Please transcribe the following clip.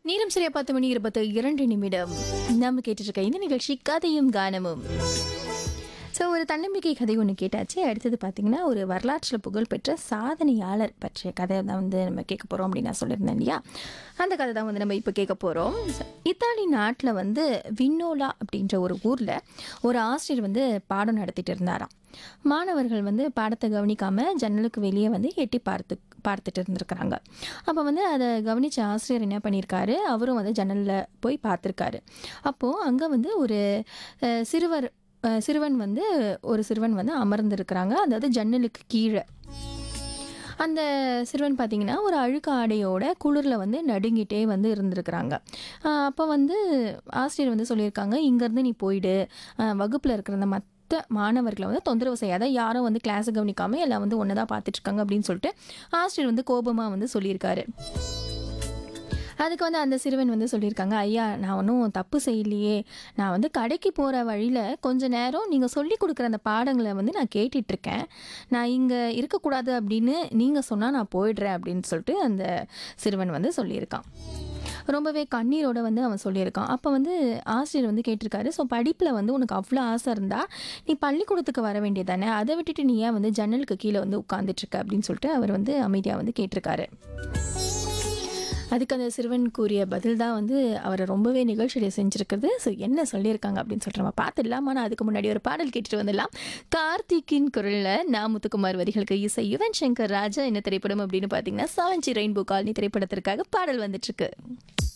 நேரம் சரியா பத்து மணி இருபத்தி இரண்டு நிமிடம் நம்ம கேட்டுட்டு இருக்க இந்த நிகழ்ச்சி கதையும் கானமும் ஸோ ஒரு தன்னம்பிக்கை கதை ஒன்று கேட்டாச்சு அடுத்தது பார்த்தீங்கன்னா ஒரு வரலாற்றில் புகழ்பெற்ற சாதனையாளர் பற்றிய கதை தான் வந்து நம்ம கேட்க போகிறோம் அப்படின்னு நான் சொல்லியிருந்தேன் இல்லையா அந்த கதை தான் வந்து நம்ம இப்போ கேட்க போகிறோம் இத்தாலி நாட்டில் வந்து வின்னோலா அப்படின்ற ஒரு ஊரில் ஒரு ஆசிரியர் வந்து பாடம் நடத்திட்டு இருந்தாராம் மாணவர்கள் வந்து பாடத்தை கவனிக்காம ஜன்னலுக்கு வெளியே வந்து எட்டி பார்த்து பார்த்துட்டு இருந்திருக்கிறாங்க அப்போ வந்து அதை கவனித்த ஆசிரியர் என்ன பண்ணியிருக்காரு அவரும் வந்து ஜன்னலில் போய் பார்த்துருக்காரு அப்போது அங்கே வந்து ஒரு அஹ், சிறுவர் அஹ், சிறுவன் வந்து ஒரு சிறுவன் வந்து அமர்ந்திருக்கிறாங்க அதாவது ஜன்னலுக்கு கீழே அந்த சிறுவன் பார்த்தீங்கன்னா ஒரு அழுக்கு ஆடையோட குளிரில் வந்து நடுங்கிட்டே வந்து இருந்திருக்கிறாங்க அப்போ வந்து ஆசிரியர் வந்து சொல்லியிருக்காங்க இங்கேருந்து நீ போயிடு வகுப்பில் இருக்கிற அந்த மற்ற மாணவர்களை வந்து தொந்தரவு செய்யாத யாரும் வந்து கிளாஸை கவனிக்காமல் எல்லாம் வந்து ஒன்று தான் பார்த்துட்ருக்காங்க அப்படின்னு சொல்லிட்டு ஆசிரியர் வந்து கோபமாக வந்து சொல்லியிருக்காரு அதுக்கு வந்து அந்த சிறுவன் வந்து சொல்லியிருக்காங்க ஐயா நான் ஒன்றும் தப்பு செய்யலையே நான் வந்து கடைக்கு போகிற வழியில் கொஞ்ச நேரம் நீங்கள் சொல்லி கொடுக்குற அந்த பாடங்களை வந்து நான் கேட்டுட்ருக்கேன் நான் இங்கே இருக்கக்கூடாது அப்படின்னு நீங்கள் சொன்னால் நான் போயிடுறேன் அப்படின்னு சொல்லிட்டு அந்த சிறுவன் வந்து சொல்லியிருக்கான் ரொம்பவே கண்ணீரோட வந்து அவன் சொல்லியிருக்கான் அப்போ வந்து ஆசிரியர் வந்து கேட்டிருக்காரு ஸோ படிப்பில் வந்து உனக்கு அவ்வளோ ஆசை இருந்தால் நீ பள்ளிக்கூடத்துக்கு வர வேண்டியதானே அதை விட்டுட்டு நீ ஏன் வந்து ஜன்னலுக்கு கீழே வந்து உட்காந்துட்ருக்க அப்படின்னு சொல்லிட்டு அவர் வந்து அமைதியாக வந்து கேட்டிருக்காரு அதுக்கு அந்த சிறுவன் கூறிய பதில் தான் வந்து அவரை ரொம்பவே நிகழ்ச்சியை செஞ்சுருக்குது ஸோ என்ன சொல்லியிருக்காங்க அப்படின்னு சொல்லிட்டு நம்ம பார்த்துடலாம் ஆனால் அதுக்கு முன்னாடி ஒரு பாடல் கேட்டுட்டு வந்துடலாம் கார்த்திக்கின் குரலில் நா முத்துக்குமார் வரிகளுக்கு இசை யுவன் சங்கர் ராஜா என்ன திரைப்படம் அப்படின்னு பார்த்தீங்கன்னா செவன்ஜி ரெயின்போ காலனி திரைப்படத்திற்காக பாடல் வந்துட்டுருக்கு